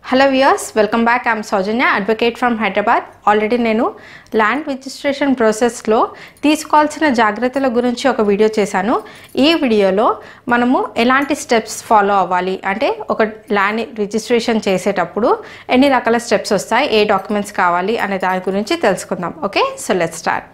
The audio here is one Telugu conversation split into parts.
hello viewers welcome back I'm Soujanya advocate from Hyderabad already నేను ల్యాండ్ రిజిస్ట్రేషన్ ప్రాసెస్లో తీసుకోవాల్సిన జాగ్రత్తల గురించి ఒక వీడియో చేశాను ఈ వీడియోలో మనము ఎలాంటి స్టెప్స్ ఫాలో అవ్వాలి అంటే ఒక ల్యాండ్ రిజిస్ట్రేషన్ చేసేటప్పుడు ఎన్ని రకాల స్టెప్స్ వస్తాయి ఏ డాక్యుమెంట్స్ కావాలి అనే దాని గురించి తెలుసుకుందాం okay so let start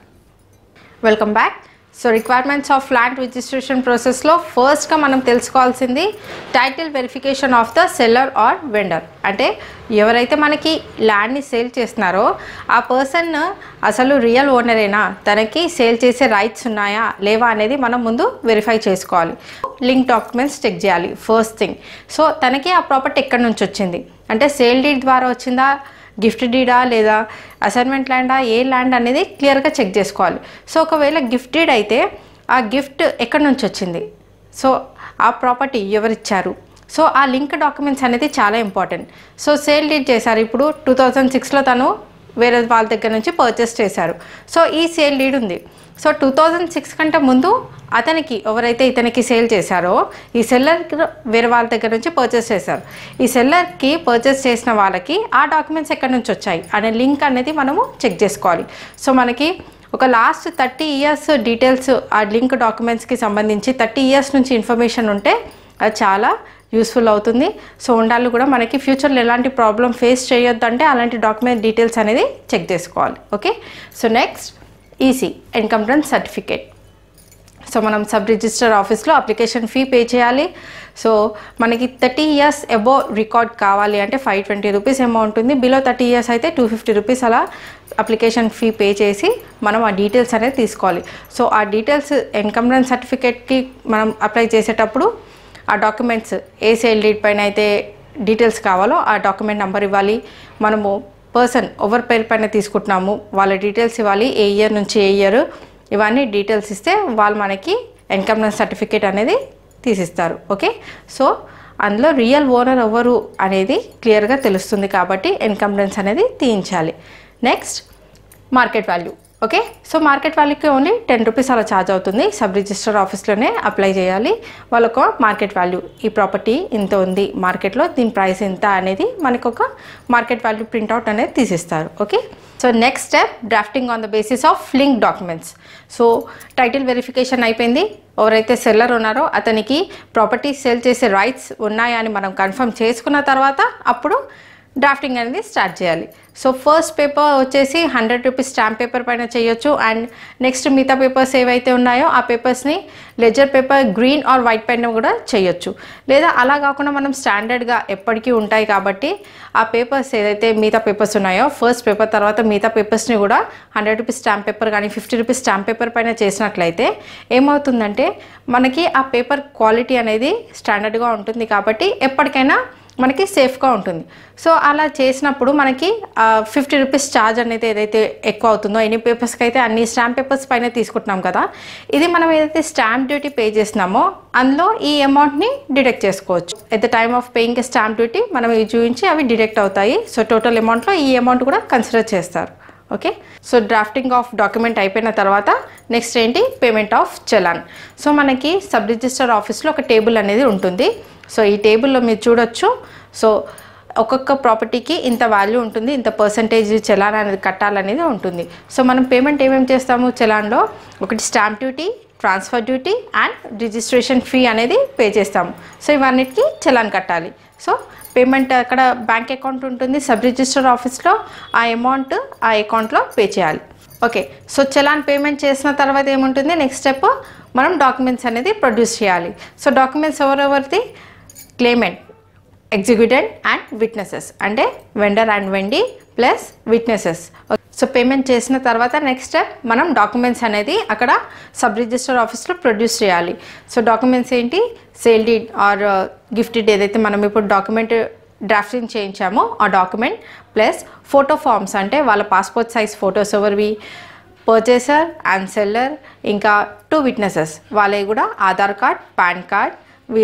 welcome back so requirements of land registration ప్రాసెస్లో ఫస్ట్గా మనం తెలుసుకోవాల్సింది title verification of the seller or vendor అంటే ఎవరైతే మనకి ల్యాండ్ని సేల్ చేస్తున్నారో ఆ పర్సన్ అసలు రియల్ ఓనరేనా తనకి సేల్ చేసే రైట్స్ ఉన్నాయా లేవా అనేది మనం ముందు వెరిఫై చేసుకోవాలి లింక్ డాక్యుమెంట్స్ చెక్ చేయాలి ఫస్ట్ థింగ్ సో తనకి ఆ ప్రాపర్టీ ఎక్కడి నుంచి వచ్చింది అంటే సేల్ డీడ్ ద్వారా వచ్చిందా గిఫ్ట్ డీడా లేదా అసైన్మెంట్ ల్యాండా ఏ ల్యాండ్ అనేది క్లియర్గా చెక్ చేసుకోవాలి సో ఒకవేళ గిఫ్ట్ డీడ్ అయితే ఆ గిఫ్ట్ ఎక్కడి నుంచి వచ్చింది సో ఆ ప్రాపర్టీ ఎవరిచ్చారు సో ఆ లింక్ డాక్యుమెంట్స్ అనేది చాలా ఇంపార్టెంట్ సో సేల్ డీడ్ చేశారు ఇప్పుడు టూ థౌజండ్ సిక్స్లో తను వేరే వాళ్ళ దగ్గర నుంచి పర్చేస్ చేశారు సో ఈ సేల్ డీడ్ ఉంది సో టూ థౌజండ్ సిక్స్ కంటే ముందు అతనికి ఎవరైతే ఇతనికి సేల్ చేశారో ఈ సెల్లర్ వేరే వాళ్ళ దగ్గర నుంచి పర్చేస్ చేశారు ఈ సెల్లర్కి పర్చేస్ చేసిన వాళ్ళకి ఆ డాక్యుమెంట్స్ ఎక్కడి నుంచి వచ్చాయి అనే లింక్ అనేది మనము చెక్ చేసుకోవాలి సో మనకి ఒక లాస్ట్ థర్టీ ఇయర్స్ డీటెయిల్స్ ఆ లింక్ డాక్యుమెంట్స్కి సంబంధించి థర్టీ ఇయర్స్ నుంచి ఇన్ఫర్మేషన్ ఉంటే అది చాలా యూస్ఫుల్ అవుతుంది సో ఉండాలి కూడా మనకి ఫ్యూచర్లో ఎలాంటి ప్రాబ్లం ఫేస్ చేయొద్దు అంటే అలాంటి డాక్యుమెంట్ డీటెయిల్స్ అనేది చెక్ చేసుకోవాలి okay so next EC encumbrance certificate so మనం సబ్ రిజిస్టర్ ఆఫీస్లో అప్లికేషన్ ఫీ పే చేయాలి సో మనకి థర్టీ ఇయర్స్ అబో రికార్డ్ కావాలి అంటే ఫైవ్ ట్వంటీ రూపీస్ అమౌంట్ ఉంది బిలో థర్టీ ఇయర్స్ అయితే టూ ఫిఫ్టీ రూపీస్ అలా అప్లికేషన్ ఫీ పే చేసి మనం ఆ డీటెయిల్స్ అనేది తీసుకోవాలి సో ఆ డీటెయిల్స్ ఇన్కమ్ టెన్స్ సర్టిఫికేట్కి మనం అప్లై చేసేటప్పుడు ఆ డాక్యుమెంట్స్ ఏ సేల్ డీట్ పైన అయితే డీటెయిల్స్ కావాలో ఆ డాక్యుమెంట్ నెంబర్ ఇవ్వాలి మనము పర్సన్ ఎవరి పేరు పైన తీసుకుంటున్నాము వాళ్ళ డీటెయిల్స్ ఇవ్వాలి ఏ ఇయర్ నుంచి ఏ ఇయర్ ఇవన్నీ డీటెయిల్స్ ఇస్తే వాళ్ళు మనకి ఇన్కమ్ సర్టిఫికేట్ అనేది తీసిస్తారు ఓకే సో అందులో రియల్ ఓనర్ ఎవరు అనేది క్లియర్గా తెలుస్తుంది కాబట్టి ఇన్కమ్ అనేది తీయించాలి next market value okay so market వాల్యూకి ఓన్లీ టెన్ రూపీస్ అలా ఛార్జ్ అవుతుంది సబ్ రిజిస్టర్ ఆఫీస్లోనే అప్లై చేయాలి వాళ్ళకు మార్కెట్ వాల్యూ ఈ ప్రాపర్టీ ఇంత ఉంది మార్కెట్లో దీని ప్రైస్ ఎంత అనేది మనకు ఒక మార్కెట్ వాల్యూ ప్రింట్అవుట్ అనేది తీసిస్తారు okay so next step drafting on the basis of link documents so title verification అయిపోయింది ఎవరైతే సెల్లర్ ఉన్నారో అతనికి ప్రాపర్టీ సేల్ చేసే రైట్స్ ఉన్నాయా అని మనం కన్ఫర్మ్ చేసుకున్న తర్వాత అప్పుడు డ్రాఫ్టింగ్ అనేది స్టార్ట్ చేయాలి సో ఫస్ట్ పేపర్ వచ్చేసి హండ్రెడ్ రూపీస్ స్టాంప్ పేపర్ పైన చేయొచ్చు అండ్ నెక్స్ట్ మిగతా పేపర్స్ ఏవైతే ఉన్నాయో ఆ పేపర్స్ని ledger paper green or white పైన కూడా చేయొచ్చు లేదా అలా కాకుండా మనం స్టాండర్డ్గా ఎప్పటికీ ఉంటాయి కాబట్టి ఆ పేపర్స్ ఏదైతే మిగతా పేపర్స్ ఉన్నాయో ఫస్ట్ పేపర్ తర్వాత మిగతా పేపర్స్ని కూడా హండ్రెడ్ రూపీస్ స్టాంప్ పేపర్ కానీ ఫిఫ్టీ రూపీస్ స్టాంప్ పేపర్ పైన చేసినట్లయితే ఏమవుతుందంటే మనకి ఆ పేపర్ క్వాలిటీ అనేది స్టాండర్డ్గా ఉంటుంది కాబట్టి ఎప్పటికైనా మనకి సేఫ్గా ఉంటుంది సో అలా చేసినప్పుడు మనకి ఫిఫ్టీ రూపీస్ ఛార్జ్ అనేది ఏదైతే ఎక్కువ అవుతుందో ఎన్ని పేపర్స్కి అయితే అన్ని స్టాంప్ పేపర్స్ పైన తీసుకుంటున్నాం కదా ఇది మనం ఏదైతే స్టాంప్ డ్యూటీ పే చేసినామో అందులో ఈ అమౌంట్ని డిడక్ట్ చేసుకోవచ్చు at the time of paying stamp duty మనం ఇవి చూపించి అవి డిడక్ట్ అవుతాయి సో టోటల్ అమౌంట్లో ఈ అమౌంట్ కూడా కన్సిడర్ చేస్తారు okay so drafting of document అయిపోయిన తర్వాత నెక్స్ట్ ఏంటి పేమెంట్ ఆఫ్ చలాన్ సో మనకి సబ్ రిజిస్టర్ ఆఫీస్లో ఒక టేబుల్ అనేది ఉంటుంది సో ఈ టేబుల్లో మీరు చూడొచ్చు సో ఒక్కొక్క ప్రాపర్టీకి ఇంత వాల్యూ ఉంటుంది ఇంత పర్సంటేజ్ చలాన్ అనేది కట్టాలనేది ఉంటుంది సో మనం పేమెంట్ ఏమేమి చేస్తాము చలాన్లో ఒకటి stamp duty transfer duty and registration fee అనేది పే చేస్తాము సో ఇవన్నిటికీ చలాన్ కట్టాలి సో పేమెంట్ అక్కడ బ్యాంక్ అకౌంట్ ఉంటుంది సబ్ రిజిస్టర్ ఆఫీస్లో ఆ అమౌంట్ ఆ అకౌంట్లో పే చేయాలి ఓకే సో చలాన్ పేమెంట్ చేసిన తర్వాత ఏముంటుంది నెక్స్ట్ స్టెప్ మనం డాక్యుమెంట్స్ అనేది ప్రొడ్యూస్ చేయాలి సో డాక్యుమెంట్స్ ఎవరెవరిది క్లేమెంట్ ఎగ్జిక్యూటెడ్ అండ్ విట్నెసెస్ అంటే vendor and vendee plus witnesses so payment చేసిన తర్వాత నెక్స్ట్ స్టెప్ మనం డాక్యుమెంట్స్ అనేది అక్కడ సబ్ రిజిస్టర్ ఆఫీస్లో ప్రొడ్యూస్ చేయాలి సో డాక్యుమెంట్స్ ఏంటి sale deed or gift deed ఏదైతే మనం ఇప్పుడు డాక్యుమెంట్ డ్రాఫ్టింగ్ చేయించామో ఆ డాక్యుమెంట్ ప్లస్ ఫోటో ఫామ్స్ అంటే వాళ్ళ పాస్పోర్ట్ సైజ్ ఫొటోస్ ఎవరివి పర్చేసర్ అండ్ సెల్లర్ ఇంకా టూ విట్నెసెస్ వాళ్ళవి కూడా ఆధార్ కార్డ్ పాన్ కార్డ్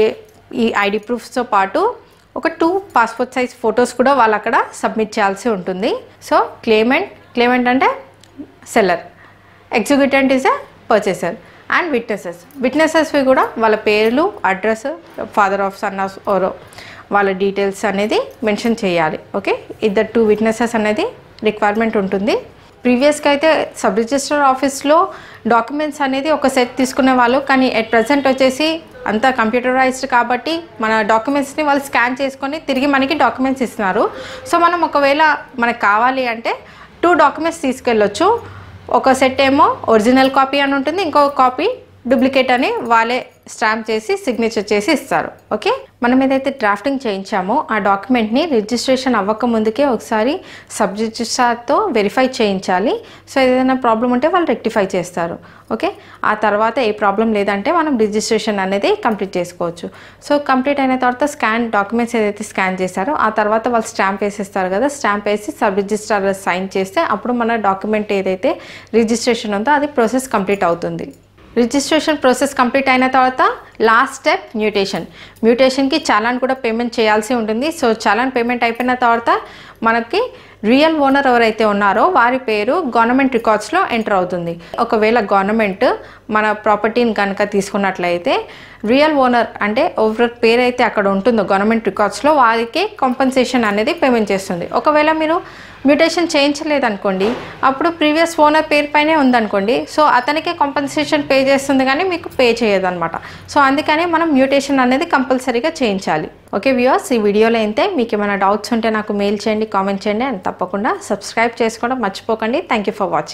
ఈ ఐడి ప్రూఫ్స్తో పాటు ఒక టూ పాస్పోర్ట్ సైజ్ ఫొటోస్ కూడా వాళ్ళు అక్కడ సబ్మిట్ చేయాల్సి ఉంటుంది సో క్లేమెంట్ క్లేమెంట్ అంటే seller executant is a purchaser and witnesses విట్నెసెస్వి కూడా వాళ్ళ పేర్లు address father of son of ఓరో వాళ్ళ డీటెయిల్స్ అనేది మెన్షన్ చేయాలి ఓకే ఇద్దరు టూ విట్నెసెస్ అనేది రిక్వైర్మెంట్ ఉంటుంది ప్రీవియస్గా అయితే సబ్ రిజిస్టర్ ఆఫీస్లో డాక్యుమెంట్స్ అనేది ఒక సెట్ తీసుకునే వాళ్ళు కానీ ఎట్ ప్రజెంట్ వచ్చేసి అంతా కంప్యూటరైజ్డ్ కాబట్టి మన డాక్యుమెంట్స్ని వాళ్ళు స్కాన్ చేసుకొని తిరిగి మనకి డాక్యుమెంట్స్ ఇస్తున్నారు సో మనం ఒకవేళ మనకు కావాలి అంటే టూ డాక్యుమెంట్స్ తీసుకెళ్ళొచ్చు ఒక సెట్ ఏమో ఒరిజినల్ కాపీ అని ఉంటుంది ఇంకో కాపీ డూప్లికేట్ అని వాళ్ళే స్టాంప్ చేసి సిగ్నేచర్ చేసి ఇస్తారు ఓకే మనం ఏదైతే డ్రాఫ్టింగ్ చేయించామో ఆ డాక్యుమెంట్ని రిజిస్ట్రేషన్ అవ్వక ముందుకే ఒకసారి సబ్ రిజిస్ట్రార్తో వెరిఫై చేయించాలి సో ఏదైనా ప్రాబ్లం ఉంటే వాళ్ళు రెక్టిఫై చేస్తారు ఓకే ఆ తర్వాత ఏ ప్రాబ్లం లేదంటే మనం రిజిస్ట్రేషన్ అనేది కంప్లీట్ చేసుకోవచ్చు సో కంప్లీట్ అయిన తర్వాత స్కాన్ డాక్యుమెంట్స్ ఏదైతే స్కాన్ చేశారో ఆ తర్వాత వాళ్ళు స్టాంప్ వేసేస్తారు కదా స్టాంప్ వేసి సబ్ రిజిస్ట్రార్ సైన్ చేస్తే అప్పుడు మన డాక్యుమెంట్ ఏదైతే రిజిస్ట్రేషన్ ఉందో అది ప్రాసెస్ కంప్లీట్ అవుతుంది రిజిస్ట్రేషన్ ప్రాసెస్ కంప్లీట్ అయిన తర్వాత లాస్ట్ స్టెప్ మ్యూటేషన్ మ్యూటేషన్కి చాలాన్ కూడా పేమెంట్ చేయాల్సి ఉంటుంది సో చాలాన్ పేమెంట్ అయిపోయిన తర్వాత మనకి రియల్ ఓనర్ ఎవరైతే ఉన్నారో వారి పేరు గవర్నమెంట్ రికార్డ్స్లో ఎంటర్ అవుతుంది ఒకవేళ గవర్నమెంట్ మన ప్రాపర్టీని కనుక తీసుకున్నట్లయితే రియల్ ఓనర్ అంటే ఎవరి పేరు అయితే అక్కడ ఉంటుందో గవర్నమెంట్ రికార్డ్స్లో వారికి కాంపన్సేషన్ అనేది పేమెంట్ చేస్తుంది ఒకవేళ మీరు మ్యూటేషన్ చేయించలేదనుకోండి అప్పుడు ప్రీవియస్ ఓనర్ పేరు పైనే ఉందనుకోండి సో అతనికే కాంపన్సేషన్ పే చేస్తుంది కానీ మీకు పే చేయదన్నమాట సో అందుకని మనం మ్యూటేషన్ అనేది కంపల్సరీగా చేయించాలి ఓకే వ్యూవర్స్ ఈ వీడియోలో అయితే మీకు ఏమైనా డౌట్స్ ఉంటే నాకు మెయిల్ చేయండి కామెంట్ చేయండి అండ్ తప్పకుండా సబ్స్క్రైబ్ చేసుకోవడం మర్చిపోకండి థ్యాంక్ యూ ఫర్ వాచింగ్